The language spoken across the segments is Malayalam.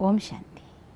ഓം ശാന്തി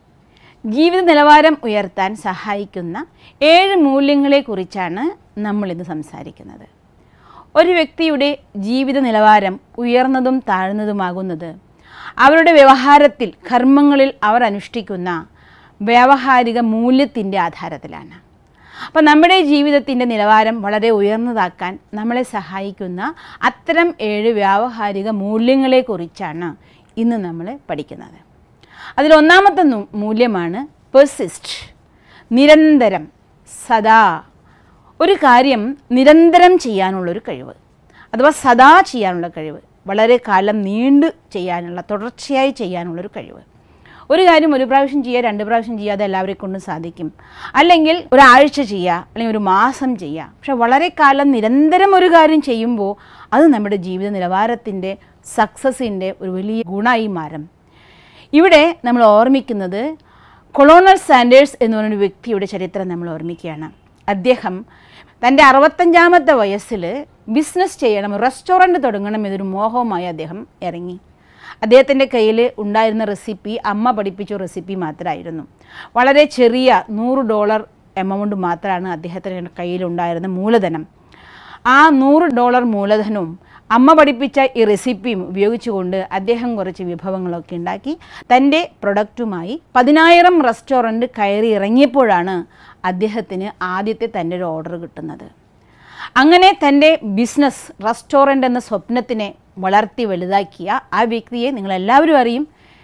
ജീവിത നിലവാരം ഉയർത്താൻ സഹായിക്കുന്ന ഏഴ് മൂല്യങ്ങളെക്കുറിച്ചാണ് നമ്മളിന്ന് സംസാരിക്കുന്നത് ഒരു വ്യക്തിയുടെ ജീവിത നിലവാരം ഉയർന്നതും താഴ്ന്നതുമാകുന്നത് അവരുടെ വ്യവഹാരത്തിൽ കർമ്മങ്ങളിൽ അവർ അനുഷ്ഠിക്കുന്ന വ്യാവഹാരിക മൂല്യത്തിൻ്റെ ആധാരത്തിലാണ് അപ്പോൾ നമ്മുടെ ജീവിതത്തിൻ്റെ നിലവാരം വളരെ ഉയർന്നതാക്കാൻ നമ്മളെ സഹായിക്കുന്ന അത്തരം ഏഴ് വ്യാവഹാരിക മൂല്യങ്ങളെക്കുറിച്ചാണ് ഇന്ന് നമ്മൾ പഠിക്കുന്നത് അതിലൊന്നാമത്തെ നു- മൂല്യമാണ് പെർസിസ്റ്റ് നിരന്തരം സദാ ഒരു കാര്യം നിരന്തരം ചെയ്യാനുള്ളൊരു കഴിവ് അഥവാ സദാ ചെയ്യാനുള്ള കഴിവ് വളരെ കാലം നീണ്ടു ചെയ്യാനുള്ള തുടർച്ചയായി ചെയ്യാനുള്ളൊരു കഴിവ് ഒരു കാര്യം ഒരു പ്രാവശ്യം ചെയ്യുക രണ്ട് പ്രാവശ്യം ചെയ്യാതെ എല്ലാവരെ കൊണ്ടും സാധിക്കും അല്ലെങ്കിൽ ഒരാഴ്ച ചെയ്യുക അല്ലെങ്കിൽ ഒരു മാസം ചെയ്യുക പക്ഷെ വളരെ കാലം നിരന്തരം ഒരു കാര്യം ചെയ്യുമ്പോൾ അത് നമ്മുടെ ജീവിത നിലവാരത്തിൻ്റെ സക്സസിൻ്റെ ഒരു വലിയ ഗുണമായി മാറും ഇവിടെ നമ്മൾ ഓർമ്മിക്കുന്നത് കൊളോണൽ സാൻഡേഴ്സ് എന്ന് പറയുന്ന വ്യക്തിയുടെ ചരിത്രം നമ്മൾ ഓർമ്മിക്കുകയാണ് അദ്ദേഹം തൻ്റെ അറുപത്തഞ്ചാമത്തെ വയസ്സിൽ ബിസിനസ് ചെയ്യണം റെസ്റ്റോറൻറ്റ് തുടങ്ങണം എന്നൊരു മോഹവുമായി അദ്ദേഹം ഇറങ്ങി അദ്ദേഹത്തിൻ്റെ കയ്യിൽ ഉണ്ടായിരുന്ന റെസിപ്പി അമ്മ പഠിപ്പിച്ച റെസിപ്പി മാത്രമായിരുന്നു വളരെ ചെറിയ നൂറ് ഡോളർ എമൗണ്ട് മാത്രമാണ് അദ്ദേഹത്തിൻ്റെ കയ്യിലുണ്ടായിരുന്ന മൂലധനം ആ നൂറ് ഡോളർ മൂലധനവും അമ്മ പഠിപ്പിച്ച ഈ റെസിപ്പിയും ഉപയോഗിച്ചുകൊണ്ട് അദ്ദേഹം കുറച്ച് വിഭവങ്ങളൊക്കെ ഉണ്ടാക്കി തൻ്റെ പ്രൊഡക്റ്റുമായി പതിനായിരം റെസ്റ്റോറൻറ്റ് കയറി ഇറങ്ങിയപ്പോഴാണ് അദ്ദേഹത്തിന് ആദ്യത്തെ തൻ്റെ ഒരു ഓർഡർ കിട്ടുന്നത് അങ്ങനെ തൻ്റെ ബിസിനസ് റെസ്റ്റോറൻ്റ് എന്ന സ്വപ്നത്തിനെ വളർത്തി വലുതാക്കിയ ആ വ്യക്തിയെ നിങ്ങളെല്ലാവരും അറിയും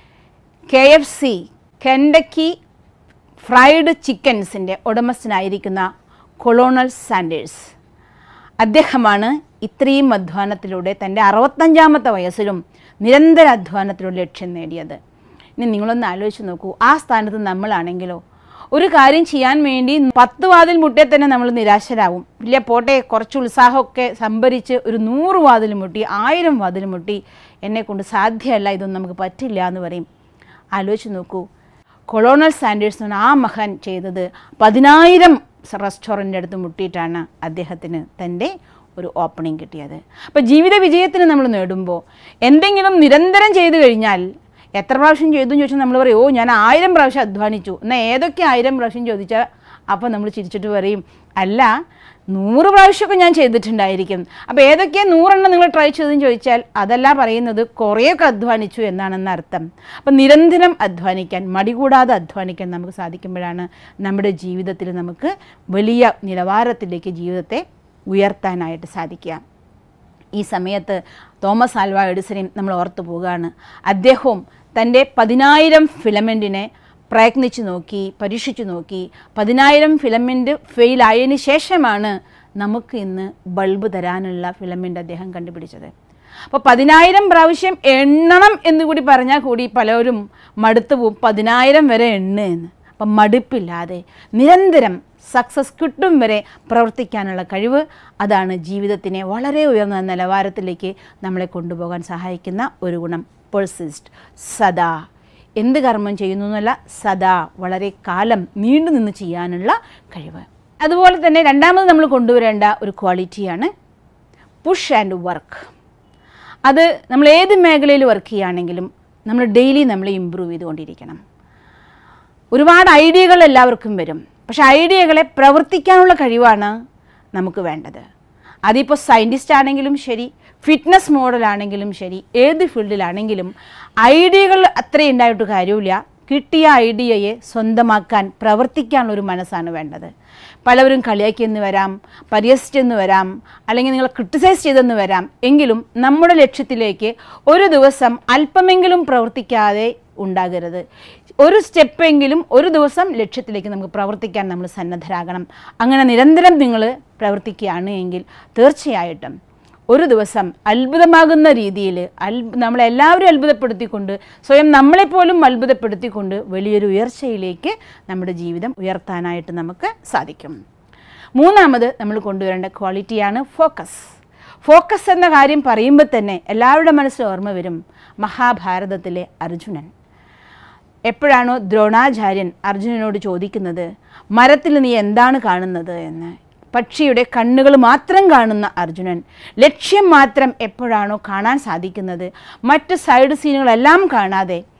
K F C Kentucky fried ചിക്കൻസിൻ്റെ ഉടമസ്ഥനായിരിക്കുന്ന കൊളോണൽ സാൻഡേഴ്സ് അദ്ദേഹമാണ് ഇത്രയും അധ്വാനത്തിലൂടെ തൻ്റെ അറുപത്തഞ്ചാമത്തെ വയസ്സിലും നിരന്തര അധ്വാനത്തിലൂടെ ലക്ഷ്യം നേടിയത് ഇനി നിങ്ങളൊന്ന് ആലോചിച്ച് നോക്കൂ ആ സ്ഥാനത്ത് നമ്മളാണെങ്കിലോ ഒരു കാര്യം ചെയ്യാൻ വേണ്ടി പത്ത് വാതിൽ മുട്ടിയാൽ തന്നെ നമ്മൾ നിരാശരാകും ഇല്ല പോട്ടെ കുറച്ച് ഉത്സാഹമൊക്കെ സംഭരിച്ച് ഒരു നൂറ് വാതിൽ മുട്ടി ആയിരം വാതിൽ മുട്ടി എന്നെ കൊണ്ട് സാധ്യമല്ല ഇതൊന്നും നമുക്ക് പറ്റില്ല എന്ന് പറയും ആലോചിച്ച് നോക്കൂ കൊളോണൽ സാൻഡേഴ്സ് എന്ന ആ മഹാൻ ചെയ്തത് പതിനായിരം റെസ്റ്റോറൻ്റ് അടുത്ത് മുട്ടിയിട്ടാണ് അദ്ദേഹത്തിന് തൻ്റെ ഒരു ഓപ്പണിംഗ് കിട്ടിയത് അപ്പോൾ ജീവിത വിജയത്തിന് നമ്മൾ നേടുമ്പോൾ എന്തെങ്കിലും നിരന്തരം ചെയ്തു കഴിഞ്ഞാൽ എത്ര പ്രാവശ്യം ചെയ്തു എന്ന് ചോദിച്ചാൽ നമ്മൾ പറയും ഓ ഞാൻ ആയിരം പ്രാവശ്യം അധ്വാനിച്ചു എന്നാൽ ഏതൊക്കെ ആയിരം പ്രാവശ്യം ചോദിച്ചാൽ അപ്പോൾ നമ്മൾ ചിരിച്ചിട്ട് പറയും അല്ല നൂറ് പ്രാവശ്യമൊക്കെ ഞാൻ ചെയ്തിട്ടുണ്ടായിരിക്കും അപ്പോൾ ഏതൊക്കെയാണ് നൂറെണ്ണം നിങ്ങൾ ട്രൈ ചെയ്തെന്ന് ചോദിച്ചാൽ അതല്ല പറയുന്നത് കുറേയൊക്കെ അധ്വാനിച്ചു എന്നാണെന്ന് അർത്ഥം അപ്പം നിരന്തരം അധ്വാനിക്കാൻ മടി കൂടാതെ അധ്വാനിക്കാൻ നമുക്ക് സാധിക്കുമ്പോഴാണ് നമ്മുടെ ജീവിതത്തിൽ നമുക്ക് വലിയ നിലവാരത്തിലേക്ക് ജീവിതത്തെ ഉയർത്താനായിട്ട് സാധിക്കുക ഈ സമയത്ത് തോമസ് ആൽവ എഡിസനെയും നമ്മൾ ഓർത്തു പോവുകയാണ് അദ്ദേഹവും തൻ്റെ പതിനായിരം ഫിലമെൻറ്റിനെ പ്രയത്നിച്ചു നോക്കി പരീക്ഷിച്ചു നോക്കി പതിനായിരം ഫിലമെൻറ്റ് ഫെയിലായതിനു ശേഷമാണ് നമുക്ക് ഇന്ന് ബൾബ് തരാനുള്ള ഫിലമെൻ്റ് അദ്ദേഹം കണ്ടുപിടിച്ചത് അപ്പോൾ പതിനായിരം പ്രാവശ്യം എണ്ണണം എന്ന് കൂടി പറഞ്ഞാൽ കൂടി പലരും മടുത്തു പോവും പതിനായിരം വരെ എണ്ണ എന്ന് അപ്പം മടുപ്പില്ലാതെ നിരന്തരം സക്സസ് കിട്ടും വരെ പ്രവർത്തിക്കാനുള്ള കഴിവ് അതാണ് ജീവിതത്തിനെ വളരെ ഉയർന്ന നിലവാരത്തിലേക്ക് നമ്മളെ കൊണ്ടുപോകാൻ സഹായിക്കുന്ന ഒരു ഗുണം പെർസിസ്റ്റ് സദാ എന്ത് കർമ്മം ചെയ്യുന്നു എന്നല്ല സദാ വളരെ കാലം നീണ്ടു നിന്ന് ചെയ്യാനുള്ള കഴിവ് അതുപോലെ തന്നെ രണ്ടാമത് നമ്മൾ കൊണ്ടുവരേണ്ട ഒരു ക്വാളിറ്റിയാണ് പുഷ് ആൻഡ് വർക്ക് അത് നമ്മൾ ഏത് മേഖലയിൽ വർക്ക് ചെയ്യുകയാണെങ്കിലും നമ്മൾ ഡെയിലി നമ്മൾ ഇമ്പ്രൂവ് ചെയ്തുകൊണ്ടിരിക്കണം ഒരുപാട് ഐഡിയകൾ എല്ലാവർക്കും വരും പക്ഷെ ഐഡിയകളെ പ്രവർത്തിക്കാനുള്ള കഴിവാണ് നമുക്ക് വേണ്ടത് അതിപ്പോൾ സയൻറ്റിസ്റ്റ് ആണെങ്കിലും ശരി ഫിറ്റ്നസ് മോഡലാണെങ്കിലും ശരി ഏത് ഫീൽഡിലാണെങ്കിലും ഐഡിയകൾ അത്രയും ഉണ്ടായിട്ട് കാര്യമില്ല കിട്ടിയ ഐഡിയയെ സ്വന്തമാക്കാൻ പ്രവർത്തിക്കാനുള്ള ഒരു മനസ്സാണ് വേണ്ടത് പലവരും കളിയാക്കിയെന്ന് വരാം പരിഹസിച്ചെന്ന് വരാം അല്ലെങ്കിൽ നിങ്ങൾ ക്രിട്ടിസൈസ് ചെയ്തെന്ന് വരാം എങ്കിലും നമ്മുടെ ലക്ഷ്യത്തിലേക്ക് ഒരു ദിവസം അല്പമെങ്കിലും പ്രവർത്തിക്കാതെ ഉണ്ടാകരുത് ഒരു സ്റ്റെപ്പെങ്കിലും ഒരു ദിവസം ലക്ഷ്യത്തിലേക്ക് നമുക്ക് പ്രവർത്തിക്കാൻ നമ്മൾ സന്നദ്ധരാകണം അങ്ങനെ നിരന്തരം നിങ്ങൾ പ്രവർത്തിക്കുകയാണ് എങ്കിൽ തീർച്ചയായിട്ടും ഒരു ദിവസം അത്ഭുതമാകുന്ന രീതിയിൽ അൽ നമ്മളെല്ലാവരും അത്ഭുതപ്പെടുത്തിക്കൊണ്ട് സ്വയം നമ്മളെപ്പോലും അത്ഭുതപ്പെടുത്തിക്കൊണ്ട് വലിയൊരു ഉയർച്ചയിലേക്ക് നമ്മുടെ ജീവിതം ഉയർത്താനായിട്ട് നമുക്ക് സാധിക്കും മൂന്നാമത് നമ്മൾ കൊണ്ടുവരേണ്ട ക്വാളിറ്റിയാണ് ഫോക്കസ് ഫോക്കസ് എന്ന കാര്യം പറയുമ്പോൾ തന്നെ എല്ലാവരുടെ മനസ്സിൽ ഓർമ്മ വരും മഹാഭാരതത്തിലെ അർജുനൻ എപ്പോഴാണോ ദ്രോണാചാര്യൻ അർജുനനോട് ചോദിക്കുന്നത് മരത്തിൽ നീ എന്താണ് കാണുന്നത് എന്ന് പക്ഷിയുടെ കണ്ണുകൾ മാത്രം കാണുന്ന അർജുനൻ ലക്ഷ്യം മാത്രം എപ്പോഴാണോ കാണാൻ സാധിക്കുന്നത് മറ്റ് സൈഡ് സീനുകളെല്ലാം കാണാതെ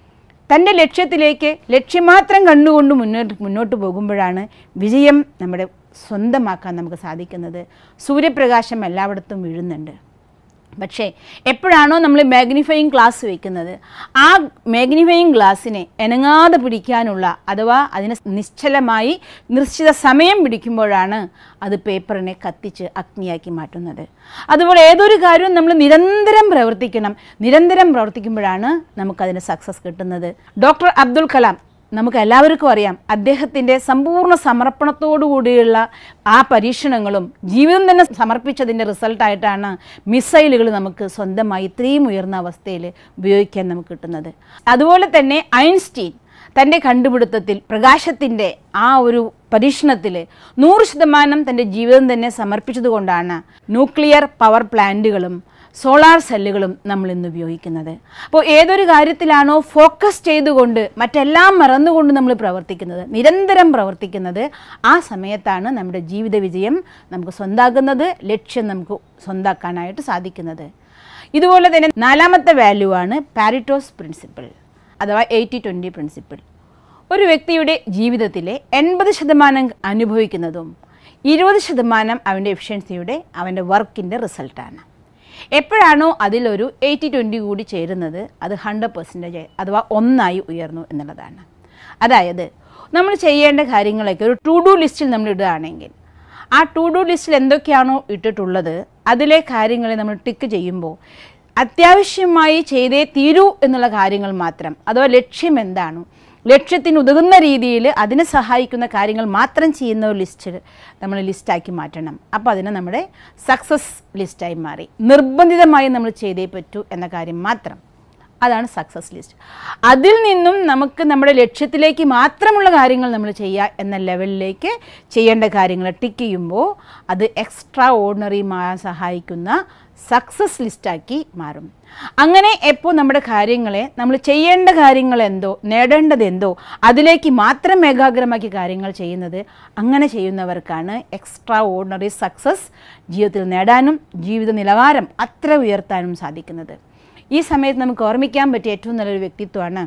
തൻ്റെ ലക്ഷ്യത്തിലേക്ക് ലക്ഷ്യം മാത്രം കണ്ടുകൊണ്ട് മുന്നോട്ട് മുന്നോട്ട് പോകുമ്പോഴാണ് വിജയം നമ്മുടെ സ്വന്തമാക്കാൻ നമുക്ക് സാധിക്കുന്നത് സൂര്യപ്രകാശം എല്ലായിടത്തും വീഴുന്നുണ്ട് പക്ഷേ എപ്പോഴാണോ നമ്മൾ മാഗ്നിഫയിങ് ഗ്ലാസ് വയ്ക്കുന്നത് ആ മാഗ്നിഫയിങ് ഗ്ലാസ്സിനെ എനങ്ങാതെ പിടിക്കാനുള്ള അഥവാ അതിനെ നിശ്ചലമായി നിശ്ചിത സമയം പിടിക്കുമ്പോഴാണ് അത് പേപ്പറിനെ കത്തിച്ച് അഗ്നിയാക്കി മാറ്റുന്നത് അതുപോലെ ഏതൊരു കാര്യവും നമ്മൾ നിരന്തരം പ്രവർത്തിക്കണം നിരന്തരം പ്രവർത്തിക്കുമ്പോഴാണ് നമുക്കതിന് സക്സസ് കിട്ടുന്നത് ഡോക്ടർ അബ്ദുൽ കലാം നമുക്ക് എല്ലാവർക്കും അറിയാം അദ്ദേഹത്തിൻ്റെ സമ്പൂർണ്ണ സമർപ്പണത്തോടു കൂടിയുള്ള ആ പരീക്ഷണങ്ങളും ജീവിതം തന്നെ സമർപ്പിച്ചതിൻ്റെ റിസൾട്ടായിട്ടാണ് മിസൈലുകൾ നമുക്ക് സ്വന്തമായി ഇത്രയും ഉയർന്ന അവസ്ഥയിൽ ഉപയോഗിക്കാൻ നമുക്ക് കിട്ടുന്നത് അതുപോലെ തന്നെ ഐൻസ്റ്റീൻ തൻ്റെ കണ്ടുപിടുത്തത്തിൽ പ്രകാശത്തിൻ്റെ ആ ഒരു പരീക്ഷണത്തിൽ നൂറ് ശതമാനം തൻ്റെ ജീവിതം തന്നെ സമർപ്പിച്ചതുകൊണ്ടാണ് ന്യൂക്ലിയർ പവർ പ്ലാന്റുകളും സോളാർ സെല്ലുകളും നമ്മൾ ഇന്ന് ഉപയോഗിക്കുന്നത് അപ്പോൾ ഏതൊരു കാര്യത്തിലാണോ ഫോക്കസ് ചെയ്തുകൊണ്ട് മറ്റെല്ലാം മറന്നുകൊണ്ട് നമ്മൾ പ്രവർത്തിക്കുന്നത് നിരന്തരം പ്രവർത്തിക്കുന്നത് ആ സമയത്താണ് നമ്മുടെ ജീവിത വിജയം നമുക്ക് സ്വന്താക്കുന്നത് ലക്ഷ്യം നമുക്ക് സ്വന്താക്കാനായിട്ട് സാധിക്കുന്നത് ഇതുപോലെ തന്നെ നാലാമത്തെ വാല്യൂ ആണ് പാരിറ്റോസ് പ്രിൻസിപ്പിൾ അഥവാ എയ്റ്റി ട്വൻറ്റി പ്രിൻസിപ്പിൾ ഒരു വ്യക്തിയുടെ ജീവിതത്തിലെ എൺപത് ശതമാനം അനുഭവിക്കുന്നതും ഇരുപത് ശതമാനം അവൻ്റെ എഫിഷ്യൻസിയുടെ അവൻ്റെ വർക്കിൻ്റെ റിസൾട്ടാണ് എപ്പോഴാണോ അതിലൊരു എയ്റ്റി ട്വൻറ്റി കൂടി ചേരുന്നത് അത് ഹൺഡ്രഡ് പെർസെൻറ്റേജ് അഥവാ ഒന്നായി ഉയർന്നു എന്നുള്ളതാണ് അതായത് നമ്മൾ ചെയ്യേണ്ട കാര്യങ്ങളൊക്കെ ഒരു ടു ഡു ലിസ്റ്റിൽ നമ്മൾ ഇടുകയാണെങ്കിൽ ആ ടു ഡു ലിസ്റ്റിൽ എന്തൊക്കെയാണോ ഇട്ടിട്ടുള്ളത് അതിലെ കാര്യങ്ങളെ നമ്മൾ ടിക്ക് ചെയ്യുമ്പോൾ അത്യാവശ്യമായി ചെയ്തേ തീരൂ എന്നുള്ള കാര്യങ്ങൾ മാത്രം അഥവാ ലക്ഷ്യം എന്താണോ ലക്ഷ്യത്തിന് ഉതകുന്ന രീതിയിൽ അതിനെ സഹായിക്കുന്ന കാര്യങ്ങൾ മാത്രം ചെയ്യുന്ന ഒരു ലിസ്റ്റ് നമ്മൾ ലിസ്റ്റാക്കി മാറ്റണം അപ്പോൾ അതിനെ നമ്മുടെ സക്സസ് ലിസ്റ്റായി മാറി നിർബന്ധിതമായി നമ്മൾ ചെയ്തേ പറ്റൂ എന്ന കാര്യം മാത്രം അതാണ് സക്സസ് ലിസ്റ്റ് അതിൽ നിന്നും നമുക്ക് നമ്മുടെ ലക്ഷ്യത്തിലേക്ക് മാത്രമുള്ള കാര്യങ്ങൾ നമ്മൾ ചെയ്യുക എന്ന ലെവലിലേക്ക് ചെയ്യേണ്ട കാര്യങ്ങൾ ടിക്ക് ചെയ്യുമ്പോൾ അത് എക്സ്ട്രാ ഓർഡിനറിയുമാകാൻ സഹായിക്കുന്ന സക്സസ് ലിസ്റ്റാക്കി മാറും അങ്ങനെ എപ്പോൾ നമ്മുടെ കാര്യങ്ങളെ നമ്മൾ ചെയ്യേണ്ട കാര്യങ്ങൾ എന്തോ നേടേണ്ടത് എന്തോ അതിലേക്ക് മാത്രം ഏകാഗ്രമാക്കി കാര്യങ്ങൾ ചെയ്യുന്നത് അങ്ങനെ ചെയ്യുന്നവർക്കാണ് എക്സ്ട്രാ ഓർഡിനറി സക്സസ് ജീവിതത്തിൽ നേടാനും ജീവിത നിലവാരം അത്ര ഉയർത്താനും സാധിക്കുന്നത് ഈ സമയത്ത് നമുക്ക് ഓർമ്മിക്കാൻ പറ്റിയ ഏറ്റവും നല്ലൊരു വ്യക്തിത്വമാണ്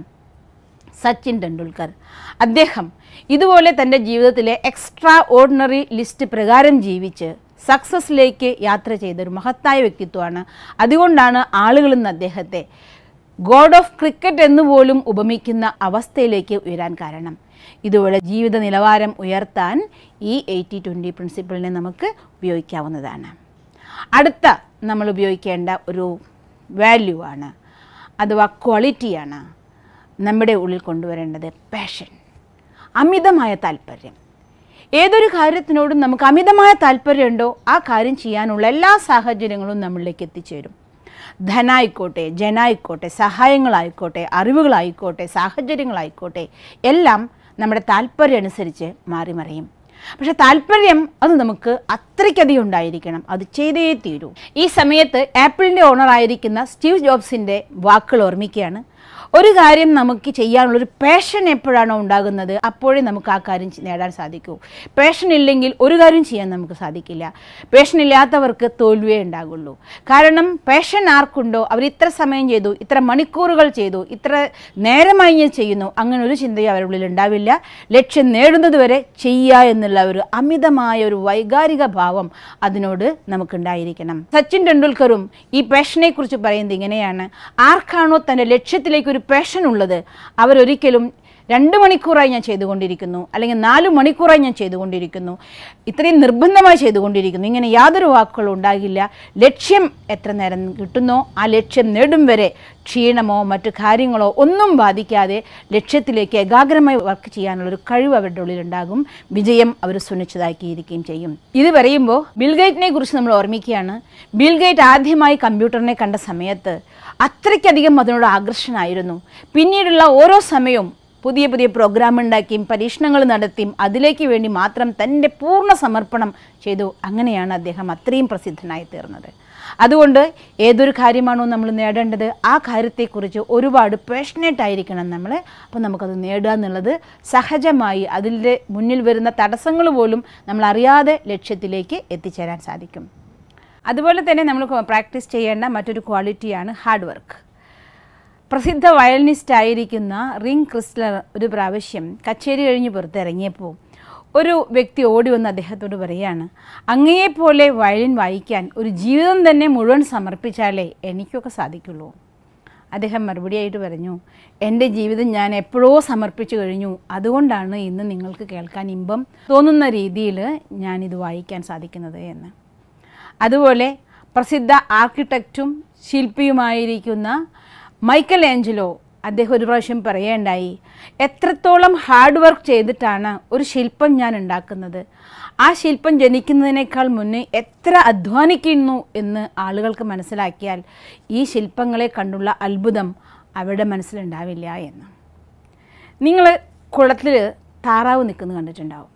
സച്ചിൻ ടെണ്ടുൽക്കർ അദ്ദേഹം ഇതുപോലെ തൻ്റെ ജീവിതത്തിലെ എക്സ്ട്രാ ഓർഡിനറി ലിസ്റ്റ് പ്രകാരം ജീവിച്ച് സക്സസ്സിലേക്ക് യാത്ര ചെയ്ത ഒരു മഹത്തായ വ്യക്തിത്വമാണ് അതുകൊണ്ടാണ് ആളുകൾ ഇന്ന് അദ്ദേഹത്തെ ഗോഡ് ഓഫ് ക്രിക്കറ്റ് എന്ന് പോലും ഉപമിക്കുന്ന അവസ്ഥയിലേക്ക് ഉയരാൻ കാരണം ഇതുപോലെ ജീവിത നിലവാരം ഉയർത്താൻ ഈ എയ്റ്റി ട്വൻറ്റി പ്രിൻസിപ്പിളിനെ നമുക്ക് ഉപയോഗിക്കാവുന്നതാണ് അടുത്ത നമ്മൾ ഉപയോഗിക്കേണ്ട ഒരു വാല്യൂ ആണ് അഥവാ ക്വാളിറ്റിയാണ് നമ്മുടെ ഉള്ളിൽ കൊണ്ടുവരേണ്ടത് പാഷൻ അമിതമായ താല്പര്യം ഏതൊരു കാര്യത്തിനോടും നമുക്ക് അമിതമായ താല്പര്യമുണ്ടോ ആ കാര്യം ചെയ്യാനുള്ള എല്ലാ സാഹചര്യങ്ങളും നമ്മളിലേക്ക് എത്തിച്ചേരും ധനായിക്കോട്ടെ ജനായിക്കോട്ടെ സഹായങ്ങളായിക്കോട്ടെ അറിവുകളായിക്കോട്ടെ സാഹചര്യങ്ങളായിക്കോട്ടെ എല്ലാം നമ്മുടെ താല്പര്യം അനുസരിച്ച് മാറി മറിയും പക്ഷെ താല്പര്യം അത് നമുക്ക് അത്രയ്ക്കധികം ഉണ്ടായിരിക്കണം അത് ചെയ്തേ തീരൂ ഈ സമയത്ത് ആപ്പിളിൻ്റെ ഓണറായിരിക്കുന്ന സ്റ്റീവ് ജോബ്സിൻ്റെ വാക്കുകൾ ഓർമ്മിക്കുകയാണ് ഒരു കാര്യം നമുക്ക് ചെയ്യാനുള്ളൊരു പാഷൻ എപ്പോഴാണോ ഉണ്ടാകുന്നത് അപ്പോഴേ നമുക്ക് ആ കാര്യം ചെ- നേടാൻ സാധിക്കൂ പാഷൻ ഇല്ലെങ്കിൽ ഒരു കാര്യം ചെയ്യാൻ നമുക്ക് സാധിക്കില്ല പാഷൻ ഇല്ലാത്തവർക്ക് തോൽവിയേ ഉണ്ടാകുള്ളൂ കാരണം പാഷൻ ആർക്കുണ്ടോ അവർ ഇത്ര സമയം ചെയ്തു ഇത്ര മണിക്കൂറുകൾ ചെയ്തു ഇത്ര നേരമായി ഞാൻ ചെയ്യുന്നു അങ്ങനെ ഒരു ചിന്തയും അവരുടെ ഉള്ളിൽ ഉണ്ടാവില്ല ലക്ഷ്യം നേടുന്നത് വരെ ചെയ്യുക എന്നുള്ള ഒരു അമിതമായ ഒരു വൈകാരിക ഭാവം അതിനോട് നമുക്കുണ്ടായിരിക്കണം സച്ചിൻ ടെണ്ടുൽക്കറും ഈ പാഷനെ കുറിച്ച് പറയുന്നത് ഇങ്ങനെയാണ് ആർക്കാണോ തൻ്റെ ലക്ഷ്യത്തിലേക്ക് ഒരു പാഷൻ ഉള്ളത് അവരൊരിക്കലും രണ്ട് മണിക്കൂറായി ഞാൻ ചെയ്തുകൊണ്ടിരിക്കുന്നു അല്ലെങ്കിൽ നാല് മണിക്കൂറായി ഞാൻ ചെയ്തുകൊണ്ടിരിക്കുന്നു ഇത്രയും നിർബന്ധമായി ചെയ്തുകൊണ്ടിരിക്കുന്നു ഇങ്ങനെ യാതൊരു വാക്കുകളും ഉണ്ടാകില്ല ലക്ഷ്യം എത്ര നേരം കിട്ടുന്നോ ആ ലക്ഷ്യം നേടും വരെ ക്ഷീണമോ മറ്റു കാര്യങ്ങളോ ഒന്നും ബാധിക്കാതെ ലക്ഷ്യത്തിലേക്ക് ഏകാഗ്രമായി വർക്ക് ചെയ്യാനുള്ളൊരു കഴിവ് അവരുടെ ഉള്ളിലുണ്ടാകും വിജയം അവർ സുനിശ്ചിതാക്കിയിരിക്കുകയും ചെയ്യും ഇത് പറയുമ്പോൾ ബിൽഗേറ്റിനെ കുറിച്ച് നമ്മൾ ഓർമ്മിക്കുകയാണ് ബിൽഗേറ്റ് ആദ്യമായി കമ്പ്യൂട്ടറിനെ കണ്ട സമയത്ത് അത്രയ്ക്കധികം അതിനോട് ആകർഷണമായിരുന്നു പിന്നീടുള്ള ഓരോ സമയവും പുതിയ പുതിയ പ്രോഗ്രാം ഉണ്ടാക്കിയും പരീക്ഷണങ്ങൾ നടത്തിയും അതിലേക്ക് വേണ്ടി മാത്രം തൻ്റെ പൂർണ്ണ സമർപ്പണം ചെയ്തു അങ്ങനെയാണ് അദ്ദേഹം അത്രയും പ്രസിദ്ധനായി തീർന്നത് അതുകൊണ്ട് ഏതൊരു കാര്യമാണോ നമ്മൾ നേടേണ്ടത് ആ കാര്യത്തെക്കുറിച്ച് ഒരുപാട് പാഷനേറ്റ് ആയിരിക്കണം നമ്മൾ അപ്പോൾ നമുക്കത് നേടുക എന്നുള്ളത് സഹജമായി അതിൻ്റെ മുന്നിൽ വരുന്ന തടസ്സങ്ങൾ പോലും നമ്മൾ അറിയാതെ ലക്ഷ്യത്തിലേക്ക് എത്തിച്ചേരാൻ സാധിക്കും അതുപോലെ തന്നെ നമ്മൾ പ്രാക്ടീസ് ചെയ്യേണ്ട മറ്റൊരു ക്വാളിറ്റിയാണ് ഹാർഡ് വർക്ക് പ്രസിദ്ധ വയലിനിസ്റ്റ് ആയിരിക്കുന്ന റിങ് ക്രിസ്ലർ ഒരു പ്രാവശ്യം കച്ചേരി കഴിഞ്ഞ് പുറത്തിറങ്ങിയപ്പോൾ ഒരു വ്യക്തി ഓടി വന്ന് അദ്ദേഹത്തോട് പറയാണ് അങ്ങയെപ്പോലെ വയലിൻ വായിക്കാൻ ഒരു ജീവിതം തന്നെ മുഴുവൻ സമർപ്പിച്ചാലേ എനിക്കൊക്കെ സാധിക്കുള്ളൂ അദ്ദേഹം മറുപടിയായിട്ട് പറഞ്ഞു എൻ്റെ ജീവിതം ഞാൻ എപ്പോഴോ സമർപ്പിച്ചു കഴിഞ്ഞു അതുകൊണ്ടാണ് ഇന്ന് നിങ്ങൾക്ക് കേൾക്കാൻ ഇമ്പം തോന്നുന്ന രീതിയിൽ ഞാനിത് വായിക്കാൻ സാധിക്കുന്നത് എന്ന് അതുപോലെ പ്രസിദ്ധ ആർക്കിടെക്റ്റും ശില്പിയുമായിരിക്കുന്ന മൈക്കൽ ഏഞ്ചലോ അദ്ദേഹം ഒരു പ്രാവശ്യം പറയേണ്ടായി എത്രത്തോളം ഹാർഡ് വർക്ക് ചെയ്തിട്ടാണ് ഒരു ശില്പം ഞാൻ ഉണ്ടാക്കുന്നത് ആ ശില്പം ജനിക്കുന്നതിനേക്കാൾ മുന്നേ എത്ര അധ്വാനിക്കുന്നു എന്ന് ആളുകൾക്ക് മനസ്സിലാക്കിയാൽ ഈ ശില്പങ്ങളെ കണ്ടുള്ള അത്ഭുതം അവരുടെ മനസ്സിലുണ്ടാവില്ല എന്ന് നിങ്ങൾ കുളത്തിൽ താറാവ് നിൽക്കുന്നത് കണ്ടിട്ടുണ്ടാവും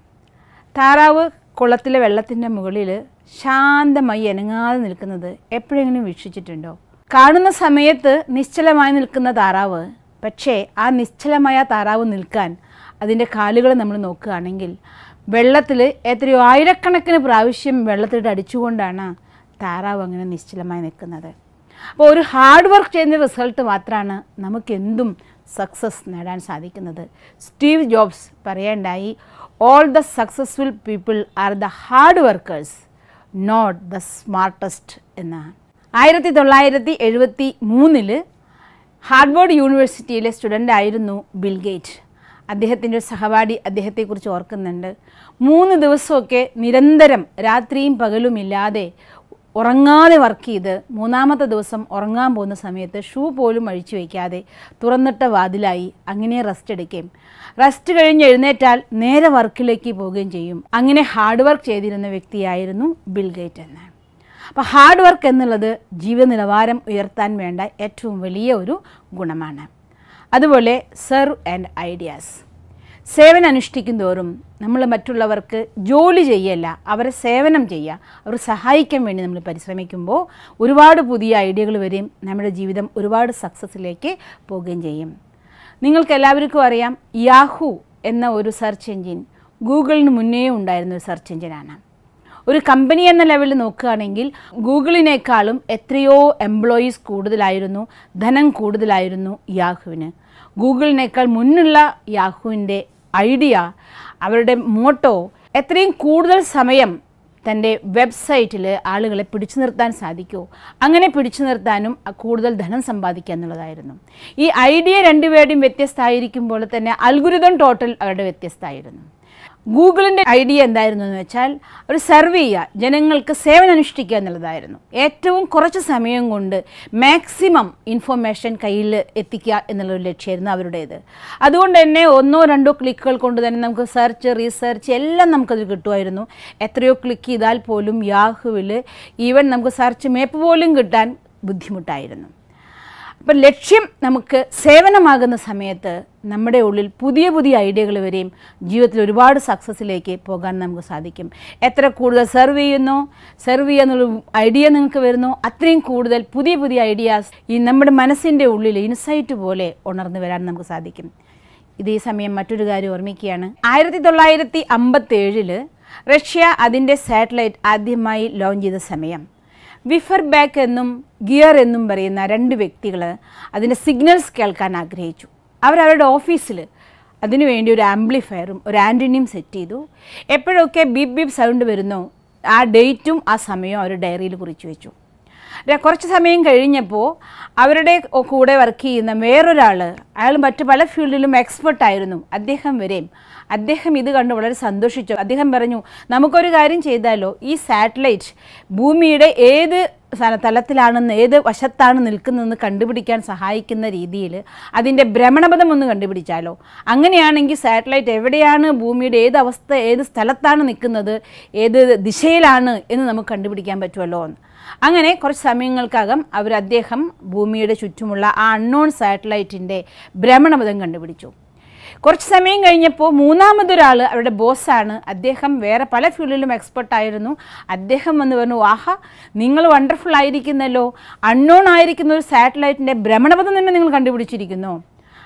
താറാവ് കുളത്തിലെ വെള്ളത്തിൻ്റെ മുകളിൽ ശാന്തമായി അനങ്ങാതെ നിൽക്കുന്നത് എപ്പോഴെങ്കിലും വീക്ഷിച്ചിട്ടുണ്ടോ കാണുന്ന സമയത്ത് നിശ്ചലമായി നിൽക്കുന്ന താറാവ് പക്ഷേ ആ നിശ്ചലമായ താറാവ് നിൽക്കാൻ അതിൻ്റെ കാലുകൾ നമ്മൾ നോക്കുകയാണെങ്കിൽ വെള്ളത്തിൽ എത്രയോ ആയിരക്കണക്കിന് പ്രാവശ്യം വെള്ളത്തിലിട്ട് അടിച്ചുകൊണ്ടാണ് താറാവ് അങ്ങനെ നിശ്ചലമായി നിൽക്കുന്നത് അപ്പോൾ ഒരു ഹാർഡ് വർക്ക് ചെയ്യുന്ന റിസൾട്ട് മാത്രമാണ് നമുക്കെന്തും സക്സസ് നേടാൻ സാധിക്കുന്നത് സ്റ്റീവ് ജോബ്സ് പറയേണ്ടായി all the successful people are the hard workers not the smartest എന്നാണ് ആയിരത്തി തൊള്ളായിരത്തി എഴുപത്തി മൂന്നില് ഹാർഡ്വേർഡ് യൂണിവേഴ്സിറ്റിയിലെ സ്റ്റുഡൻ്റ് ആയിരുന്നു ബിൽ ഗേറ്റ് അദ്ദേഹത്തിൻ്റെ ഒരു സഹപാഠി അദ്ദേഹത്തെക്കുറിച്ച് ഓർക്കുന്നുണ്ട് മൂന്ന് ദിവസമൊക്കെ നിരന്തരം രാത്രിയും പകലുമില്ലാതെ ഉറങ്ങാതെ വർക്ക് ചെയ്ത് മൂന്നാമത്തെ ദിവസം ഉറങ്ങാൻ പോകുന്ന സമയത്ത് ഷൂ പോലും അഴിച്ചു വയ്ക്കാതെ തുറന്നിട്ട വാതിലായി അങ്ങനെ റെസ്റ്റ് എടുക്കുകയും റെസ്റ്റ് കഴിഞ്ഞ് എഴുന്നേറ്റാൽ നേരെ വർക്കിലേക്ക് പോവുകയും ചെയ്യും അങ്ങനെ ഹാർഡ് വർക്ക് ചെയ്തിരുന്ന വ്യക്തിയായിരുന്നു ബിൽ ഗേറ്റ് എന്ന് അപ്പോൾ ഹാർഡ് വർക്ക് എന്നുള്ളത് ജീവിത നിലവാരം ഉയർത്താൻ വേണ്ട ഏറ്റവും വലിയ ഒരു ഗുണമാണ് അതുപോലെ സെർവ് ആൻഡ് ഐഡിയാസ് സേവനം അനുഷ്ഠിക്കും തോറും നമ്മൾ മറ്റുള്ളവർക്ക് ജോലി ചെയ്യല്ല അവരെ സേവനം ചെയ്യുക അവർ സഹായിക്കാൻ വേണ്ടി നമ്മൾ പരിശ്രമിക്കുമ്പോൾ ഒരുപാട് പുതിയ ഐഡിയകൾ വരെയും നമ്മുടെ ജീവിതം ഒരുപാട് സക്സസ്സിലേക്ക് പോവുകയും ചെയ്യും നിങ്ങൾക്ക് എല്ലാവർക്കും അറിയാം യാഹു എന്ന ഒരു സെർച്ച് എഞ്ചിൻ ഗൂഗിളിന് മുന്നേ ഉണ്ടായിരുന്ന ഒരു സെർച്ച് എഞ്ചിനാണ് ഒരു കമ്പനി എന്ന ലെവലിൽ നോക്കുകയാണെങ്കിൽ ഗൂഗിളിനേക്കാളും എത്രയോ എംപ്ലോയീസ് കൂടുതലായിരുന്നു ധനം കൂടുതലായിരുന്നു യാഹുവിന് ഗൂഗിളിനേക്കാൾ മുന്നുള്ള യാഹുവിൻ്റെ ഐഡിയ അവരുടെ മോട്ടോ എത്രയും കൂടുതൽ സമയം തൻ്റെ വെബ്സൈറ്റിൽ ആളുകളെ പിടിച്ചു നിർത്താൻ സാധിക്കുമോ അങ്ങനെ പിടിച്ചു നിർത്താനും കൂടുതൽ ധനം സമ്പാദിക്കുക എന്നുള്ളതായിരുന്നു ഈ ഐഡിയ രണ്ടുപേരുടെയും വ്യത്യസ്തമായിരിക്കുമ്പോൾ തന്നെ അൽഗുരുതം ടോട്ടൽ അവരുടെ വ്യത്യസ്തമായിരുന്നു ഗൂഗിളിൻ്റെ ഐഡിയ എന്തായിരുന്നു എന്ന് വെച്ചാൽ ഒരു സർവേ ചെയ്യുക ജനങ്ങൾക്ക് സേവനം അനുഷ്ഠിക്കുക എന്നുള്ളതായിരുന്നു ഏറ്റവും കുറച്ച് സമയം കൊണ്ട് മാക്സിമം ഇൻഫർമേഷൻ കയ്യിൽ എത്തിക്കുക എന്നുള്ളൊരു ലക്ഷ്യമായിരുന്നു അവരുടേത് അതുകൊണ്ട് തന്നെ ഒന്നോ രണ്ടോ ക്ലിക്കുകൾ കൊണ്ട് തന്നെ നമുക്ക് സെർച്ച് റീസെർച്ച് എല്ലാം നമുക്കത് കിട്ടുമായിരുന്നു എത്രയോ ക്ലിക്ക് ചെയ്താൽ പോലും യാഹുവിൽ ഈവൻ നമുക്ക് സെർച്ച് മേപ്പ് പോലും കിട്ടാൻ ബുദ്ധിമുട്ടായിരുന്നു അപ്പം ലക്ഷ്യം നമുക്ക് സേവനമാകുന്ന സമയത്ത് നമ്മുടെ ഉള്ളിൽ പുതിയ പുതിയ ഐഡിയകൾ വരെയും ജീവിതത്തിൽ ഒരുപാട് സക്സസ്സിലേക്ക് പോകാൻ നമുക്ക് സാധിക്കും എത്ര കൂടുതൽ സെർവ് ചെയ്യുന്നോ സെർവ് ചെയ്യാന്നുള്ള ഐഡിയ നിങ്ങൾക്ക് വരുന്നോ അത്രയും കൂടുതൽ പുതിയ പുതിയ ഐഡിയാസ് ഈ നമ്മുടെ മനസ്സിൻ്റെ ഉള്ളിൽ ഇൻസൈറ്റ് പോലെ ഉണർന്നു വരാൻ നമുക്ക് സാധിക്കും ഇതേ സമയം മറ്റൊരു കാര്യം ഓർമ്മിക്കുകയാണ് ആയിരത്തി തൊള്ളായിരത്തി അമ്പത്തി ഏഴില് റഷ്യ അതിൻ്റെ സാറ്റലൈറ്റ് ആദ്യമായി ലോഞ്ച് ചെയ്ത സമയം വിഫർ ബാക്ക് എന്നും ഗിയർ എന്നും പറയുന്ന രണ്ട് വ്യക്തികൾ അതിൻ്റെ സിഗ്നൽസ് കേൾക്കാൻ ആഗ്രഹിച്ചു അവരവരുടെ ഓഫീസിൽ അതിനുവേണ്ടി ഒരു ആംപ്ലിഫയറും ഒരു ആൻറ്റിനിയും സെറ്റ് ചെയ്തു എപ്പോഴൊക്കെ ബീപ് ബീപ് സൗണ്ട് വരുന്നോ ആ ഡേറ്റും ആ സമയവും അവർ ഡയറിയിൽ കുറിച്ച് വെച്ചു ര- കുറച്ച് സമയം കഴിഞ്ഞപ്പോൾ അവരുടെ ഒ- കൂടെ വർക്ക് ചെയ്യുന്ന വേറൊരാൾ അയാൾ മറ്റു പല ഫീൽഡിലും എക്സ്പെർട്ട് ആയിരുന്നു അദ്ദേഹം വരെയും അദ്ദേഹം ഇത് കണ്ട് വളരെ സന്തോഷിച്ചു അദ്ദേഹം പറഞ്ഞു നമുക്കൊരു കാര്യം ചെയ്താലോ ഈ സാറ്റലൈറ്റ് ഭൂമിയുടെ ഏത് സ്ഥല- തലത്തിലാണെന്ന് ഏത് വശത്താണ് നിൽക്കുന്നതെന്ന് കണ്ടുപിടിക്കാൻ സഹായിക്കുന്ന രീതിയിൽ അതിൻ്റെ ഭ്രമണപഥം ഒന്ന് കണ്ടുപിടിച്ചാലോ അങ്ങനെയാണെങ്കിൽ സാറ്റലൈറ്റ് എവിടെയാണ് ഭൂമിയുടെ ഏത് അവസ്ഥ ഏത് സ്ഥലത്താണ് നിൽക്കുന്നത് ഏത് ദിശയിലാണ് എന്ന് നമുക്ക് കണ്ടുപിടിക്കാൻ പറ്റുമല്ലോ എന്ന് അങ്ങനെ കുറച്ച് സമയങ്ങൾക്കകം അവർ അദ്ദേഹം ഭൂമിയുടെ ചുറ്റുമുള്ള ആ അൺനോൺ സാറ്റലൈറ്റിൻ്റെ ഭ്രമണപഥം കണ്ടുപിടിച്ചു കുറച്ച് സമയം കഴിഞ്ഞപ്പോൾ മൂന്നാമതൊരാൾ അവരുടെ ബോസാണ് അദ്ദേഹം വേറെ പല ഫീൽഡിലും എക്സ്പെർട്ട് ആയിരുന്നു അദ്ദേഹം വന്ന് പറഞ്ഞു ആഹാ നിങ്ങൾ വണ്ടർഫുൾ ആയിരിക്കുന്നല്ലോ അൺനോൺ ആയിരിക്കുന്ന ഒരു സാറ്റലൈറ്റിൻ്റെ ഭ്രമണപഥം തന്നെ നിങ്ങൾ കണ്ടുപിടിച്ചിരിക്കുന്നു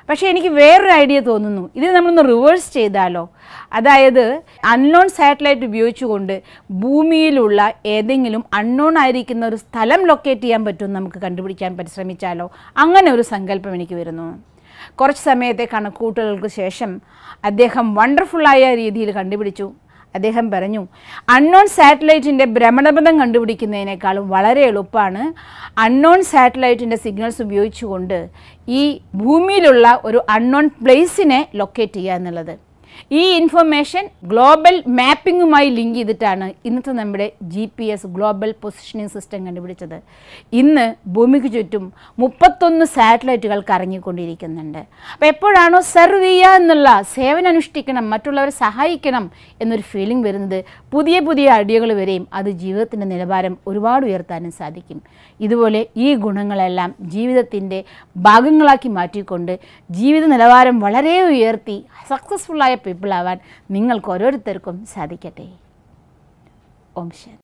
പക്ഷേ എനിക്ക് വേറൊരു ഐഡിയ തോന്നുന്നു ഇത് നമ്മളൊന്ന് റിവേഴ്സ് ചെയ്താലോ അതായത് അൺനോൺ സാറ്റലൈറ്റ് ഉപയോഗിച്ചുകൊണ്ട് ഭൂമിയിലുള്ള ഏതെങ്കിലും അൺനോൺ ആയിരിക്കുന്ന ഒരു സ്ഥലം ലൊക്കേറ്റ് ചെയ്യാൻ പറ്റുമെന്ന് നമുക്ക് കണ്ടുപിടിക്കാൻ പരിശ്രമിച്ചാലോ അങ്ങനെ ഒരു സങ്കല്പം എനിക്ക് വരുന്നു കുറച്ച് സമയത്തെ കണക്കൂട്ടലുകൾക്ക് ശേഷം അദ്ദേഹം വണ്ടർഫുള്ളായ രീതിയിൽ കണ്ടുപിടിച്ചു അദ്ദേഹം പറഞ്ഞു അൺനോൺ സാറ്റലൈറ്റിൻ്റെ ഭ്രമണപഥം കണ്ടുപിടിക്കുന്നതിനേക്കാളും വളരെ എളുപ്പമാണ് അൺനോൺ സാറ്റലൈറ്റിൻ്റെ സിഗ്നൽസ് ഉപയോഗിച്ചുകൊണ്ട് ഈ ഭൂമിയിലുള്ള ഒരു അൺനോൺ പ്ലേസിനെ ലൊക്കേറ്റ് ചെയ്യുക എന്നുള്ളത് ഈ ഇൻഫർമേഷൻ ഗ്ലോബൽ മാപ്പിങ്ങുമായി ലിങ്ക് ചെയ്തിട്ടാണ് ഇന്നത്തെ നമ്മുടെ G P S global positioning system കണ്ടുപിടിച്ചത് ഇന്ന് ഭൂമിക്ക് ചുറ്റും മുപ്പത്തൊന്ന് സാറ്റലൈറ്റുകൾ കറങ്ങിക്കൊണ്ടിരിക്കുന്നുണ്ട് അപ്പോൾ എപ്പോഴാണോ സെർവ് ചെയ്യുക എന്നുള്ള സേവനം അനുഷ്ഠിക്കണം മറ്റുള്ളവരെ സഹായിക്കണം എന്നൊരു ഫീലിംഗ് വരുന്നത് പുതിയ പുതിയ ഐഡിയകൾ വരെയും അത് ജീവിതത്തിൻ്റെ നിലവാരം ഒരുപാട് ഉയർത്താനും സാധിക്കും ഇതുപോലെ ഈ ഗുണങ്ങളെല്ലാം ജീവിതത്തിൻ്റെ ഭാഗങ്ങളാക്കി മാറ്റിക്കൊണ്ട് ജീവിത നിലവാരം വളരെ ഉയർത്തി സക്സസ്ഫുള്ളായ പീപ്പിൾ ആവാൻ നിങ്ങൾക്ക് ഓരോരുത്തർക്കും സാധിക്കട്ടെ ഓം ശാന്തി